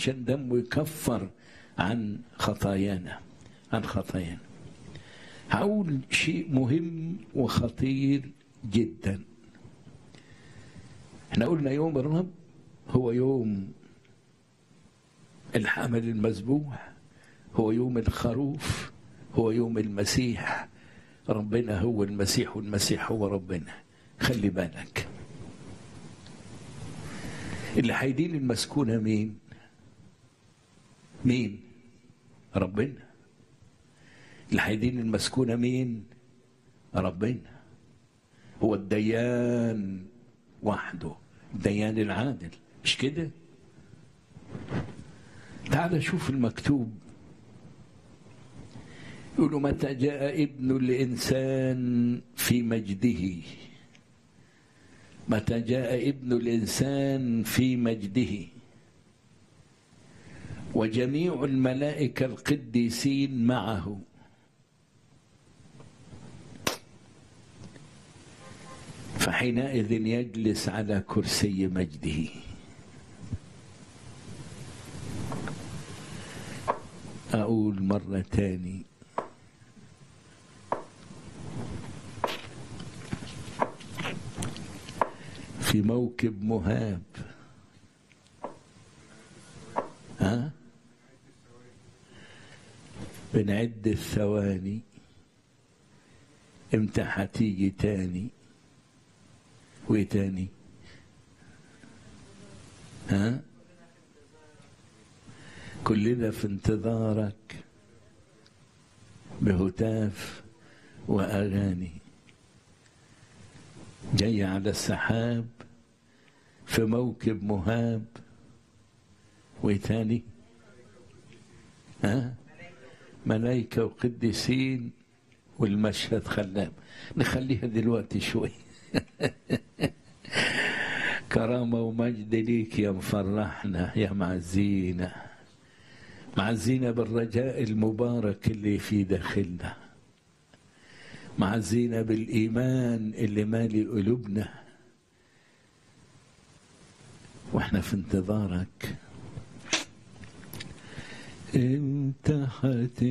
عشان دمه يكفر عن خطايانا عن خطايانا هقول شيء مهم وخطير جدا احنا قلنا يوم الرب هو يوم الحمل المذبوح هو يوم الخروف هو يوم المسيح ربنا هو المسيح والمسيح هو ربنا خلي بالك اللي هيدين المسكونة مين مين ربنا اللي هيدين المسكونة مين ربنا هو الديان وحده الديان العادل مش كده تعال شوف المكتوب يقولوا متى جاء ابن الإنسان في مجده متى جاء ابن الإنسان في مجده وجميع الملائكة القديسين معه فحينئذ يجلس على كرسي مجده أقول مرة تاني في موكب مهاب ها بنعد الثواني امتى هتيجي تاني وايه تاني ها كلنا في انتظارك بهتاف واغاني جاي على السحاب في موكب مهاب وايه تاني ها ملائكة وقديسين والمشهد خلاب نخليها دلوقتي شوي كرامة ومجد ليك يا مفرحنا يا معزينا معزينا بالرجاء المبارك اللي في داخلنا معزينا بالإيمان اللي مالي قلوبنا واحنا في انتظارك امتى حتي